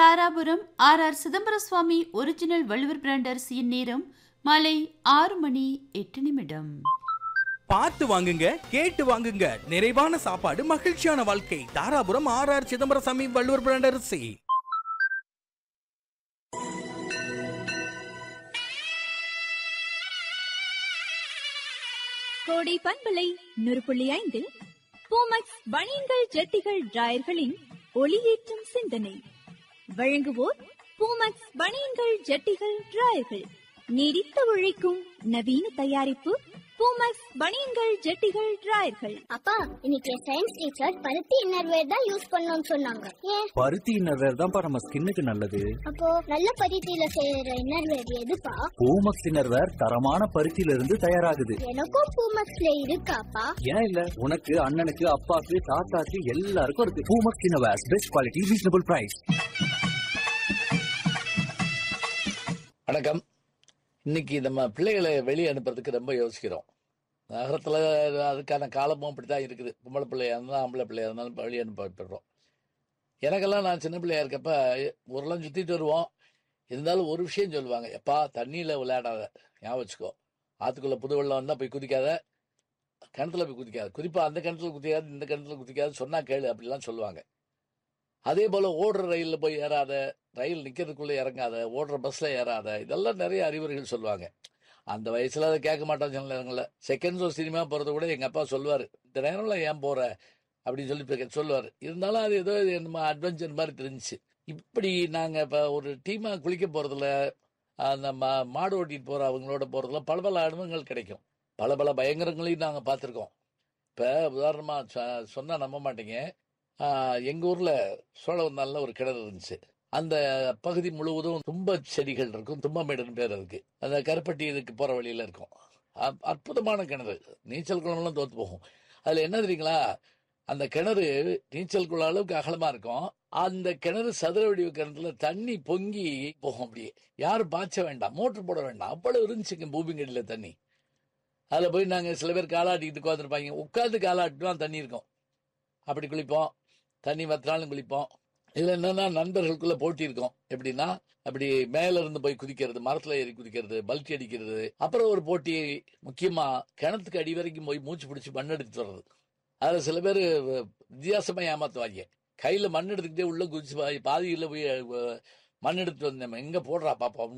Dharapuram R R Chidambara Swamy original Valluvar brand அரிசியின் நேரம் மாலை ஆறு மணி எட்டு நிமிடம் பார்த்து வாங்குங்க கேட்டு வாங்குங்க நிறைவான சாப்பாடு மகிழ்ச்சியான வாழ்க்கை Dharapuram R R Chidambaraswamy Valluvar brand அரிசி கோடை பண்பலை நூறு புள்ளி ஐந்தில் பூமக்ஸ் பனியன்கள் ஜட்டிகள் டிராயர்களின் ஒளியேற்றும் சிந்தனை வழங்குவோர் பூமக்ஸ் பனியன்கள் ஜட்டிகள் டிராயர்கள் நீடித்து உழைக்கும் நவீன தயாரிப்பு பூமக்ஸ் பனியன்கள் ஜட்டிகள் டிராயர்கள் அப்பா இன்னைக்கு சயின்ஸ் டீச்சர் பருத்தி இன்னர்வேர் தான் யூஸ் பண்ணணும்னு சொன்னாங்க ஏன் பருத்தி இன்னர்வேர் தான்ப்பா நம்ம ஸ்கின்னுக்கு நல்லது அப்போ நல்ல பருத்தியில செய்யற இன்னர்வேர் எதுப்பா பூமக்ஸ் இன்னர்வேர் தரமான பருத்தியில இருந்து தயாராகுது எனக்கும் பூமக்ஸ்ல இருக்காப்பா ஏன் இல்ல உனக்கு அண்ணனுக்கு அப்பாக்கு தாத்தாக்கு எல்லாருக்கும் இருக்கு Poomex innerwear best quality reasonable price வணக்கம் இன்னைக்கு நம்ம பிள்ளைகளை வெளியே அனுப்புறதுக்கு ரொம்ப யோசிக்கிறோம் நகரத்தில் அதுக்கான காலமும் அப்படி தான் இருக்குது பொம்பளை பிள்ளையா இருந்தாலும் ஆம்பளை பிள்ளையா இருந்தாலும் இப்ப வெளியே அனுப்பிடுறோம் எனக்கெல்லாம் நான் சின்ன பிள்ளையா இருக்கப்ப ஊரெல்லாம் சுற்றிட்டு வருவோம் இருந்தாலும் ஒரு விஷயம் சொல்லுவாங்க எப்பா தண்ணியில் விளையாடாத ஞாபகம் வச்சுக்கோ ஆற்றுக்குள்ளே புது வெள்ளம் வந்தால் போய் குதிக்காத கிணத்துல போய் குதிக்காத குறிப்பாக அந்த கிணத்துல குதிக்காது இந்த கிணத்துல குதிக்காது சொன்னா கேளு அப்படிலாம் சொல்லுவாங்க அதே போல் ஓடுற ரயிலில் போய் ஏறாத ரயில் நிற்கிறதுக்குள்ளே இறங்காத ஓடுற பஸ்ஸில் ஏறாத இதெல்லாம் நிறைய அறிவுரைகள் சொல்லுவாங்க அந்த வயசில் அதை கேட்க மாட்டோம் சில நேரங்களில் செகண்ட் ஷோ சினிமா போகிறத கூட எங்கள் அப்பா சொல்லுவார் இந்த நேரம்ல ஏன் போகிற அப்படின்னு சொல்லி இப்ப சொல்லுவார் இருந்தாலும் அது ஏதோ இது நம்ம அட்வென்ச்சர் மாதிரி தெரிஞ்சுச்சு இப்படி நாங்கள் இப்போ ஒரு டீமாக குளிக்க போகிறதுல அந்த மா மாடு ஓட்டிட்டு போகிற அவங்களோட போகிறதுல பல பல அனுபவங்கள் கிடைக்கும் பல பல பயங்கரங்களையும் நாங்கள் பார்த்துருக்கோம் இப்போ உதாரணமாக சொன்னால் நம்ப மாட்டீங்க எங்கள் ஊரில் சோழவந்தாலில் ஒரு கிணறு இருந்துச்சு அந்த பகுதி முழுவதும் தும்ப செடிகள் இருக்கும் தும்பமேடுன்னு பேர் அதுக்கு அந்த கருப்பட்டி இதுக்கு போகிற வழியில் இருக்கும் அ- அற்புதமான கிணறு நீச்சல் குளம்லாம் தோத்து போகும் அதில் என்ன தெரியுங்களா அந்த கிணறு நீச்சல் குளம் அளவுக்கு அகலமாக இருக்கும் அந்த கிணறு சதுர வடிவ கிணத்துல தண்ணி பொங்கி போகும் அப்படியே யாரும் பாய்ச்ச வேண்டாம் மோட்டர் போட வேண்டாம் அவ்வளவு இருந்துச்சுங்க பூமிங்கடியில் தண்ணி அதில் போய் நாங்கள் சில பேர் காலாட்டிக்கிட்டு உட்காந்துருப்பாங்க உட்காந்து காலாட்டு தான் தண்ணி இருக்கும் அப்படி குளிப்போம் தண்ணி வத்தினாலும் குளிப்போம் இதுல என்னன்னா நண்பர்களுக்குள்ள போட்டி இருக்கும் எப்படின்னா அப்படி மேல இருந்து போய் குதிக்கிறது மரத்துல ஏறி குதிக்கிறது பல்ட்டி அடிக்கிறது அப்புறம் ஒரு போட்டி முக்கியமா கிணத்துக்கு அடி வரைக்கும் போய் மூச்சு பிடிச்சி மண் எடுத்துட்டு வர்றது அதுல சில பேர் வித்தியாசமா ஏமாத்துவாங்க கையில மண் எடுத்துக்கிட்டே உள்ள குதிச்சு பா- பாதியில போய் அஹ், மண் எடுத்துட்டு வந்தேன் எங்க போடுறா பாப்பா